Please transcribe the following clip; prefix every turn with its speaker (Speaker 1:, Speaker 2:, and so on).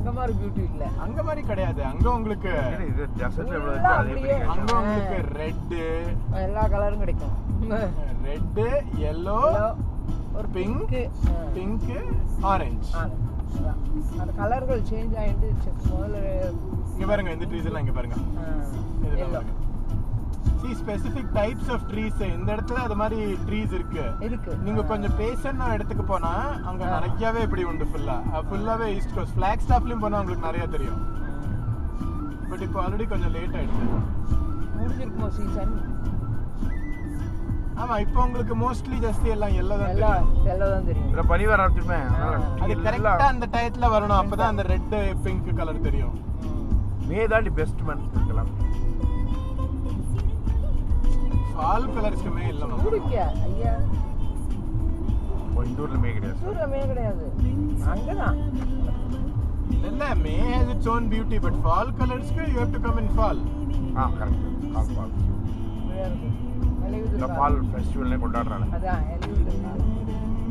Speaker 1: அங்க மாதிரி பியூட்டி இல்ல
Speaker 2: அங்க மாதிரி கிடையாது அங்க உங்களுக்கு
Speaker 3: ஏன்னா இது டெசர்ட்ல எவ்வளவு
Speaker 1: Full-ஆ
Speaker 3: இருக்கு அது எப்படி
Speaker 1: அப்படியே.
Speaker 2: அங்க
Speaker 3: கிடைக்கும்?
Speaker 2: உங்களுக்கு ரெட்டு
Speaker 1: எல்லா கலரும் கிடைக்கும்
Speaker 2: ரெட்டு எல்லோ
Speaker 1: Yellow, ஒரு
Speaker 2: Pink.
Speaker 1: பிங்க்
Speaker 2: பிங்க் ஆரஞ்சு
Speaker 1: அந்த கலர்கள் சேஞ்ச் ஆயிட்டு சரி, முதல்ல
Speaker 2: இங்க பாருங்க இந்த ட்ரீஸ் எல்லாம் இங்க பாருங்க இதெல்லாம்
Speaker 1: எல்லோ
Speaker 2: பாருங்க see specific types of trees இந்த இடத்துல அது மாதிரி ட்ரீஸ் இருக்கு
Speaker 1: இருக்கு
Speaker 2: நீங்க கொஞ்சம் பேசணும் இடத்துக்கு போனா அங்க
Speaker 1: ஆ.
Speaker 2: நிறையவே இப்படி உண்டு ஃபுல்லா ஃபுல்லாவே ஈஸ்ட் கோஸ்ட் ஃபிளாக் ஸ்டாப்லயும் போனா உங்களுக்கு நிறைய தெரியும் பட் இப்போ ஆல்ரெடி கொஞ்சம் லேட் ஆயிடுச்சு
Speaker 1: முடிஞ்சிருக்குமோ சீசன்
Speaker 2: ஆமா இப்போ உங்களுக்கு மோஸ்ட்லி ஜாஸ்தி எல்லாம் எல்லாம் தான்
Speaker 1: எல்லாம்
Speaker 2: தெரியும்
Speaker 1: எல்லோ தான் தெரியும்
Speaker 3: இதுல பனி வர ஆரம்பிச்சிருமே அதனால
Speaker 1: ஆ.
Speaker 2: அது
Speaker 3: எல்லாம்
Speaker 2: கரெக்டா அந்த டயத்துல வரணும் அப்பதான் அந்த ரெட் பிங்க் கலர் தெரியும்
Speaker 3: மே தாண்டி பெஸ்ட் மந்த் இருக்கலாம்
Speaker 2: ஃபால் கலர்ஸ்க்குமே இல்ல நம்ம
Speaker 1: ஊருக்கிய ஐயா
Speaker 3: ஓ, இந்த ஊர்ல மே கிடையாது
Speaker 1: ஊர்ல மே கிடையாது அங்கதான்
Speaker 2: இல்ல May has its own beauty but fall கலர்ஸ்க்கு you have to come in fall
Speaker 3: ah correct கால் பால்
Speaker 1: இப்படியா இருக்கும்.
Speaker 3: இந்த
Speaker 1: விளைவுது
Speaker 3: பால் ஃபெஸ்டிவல்னே கொண்டாடுறாங்க
Speaker 1: அதான் எலிவுது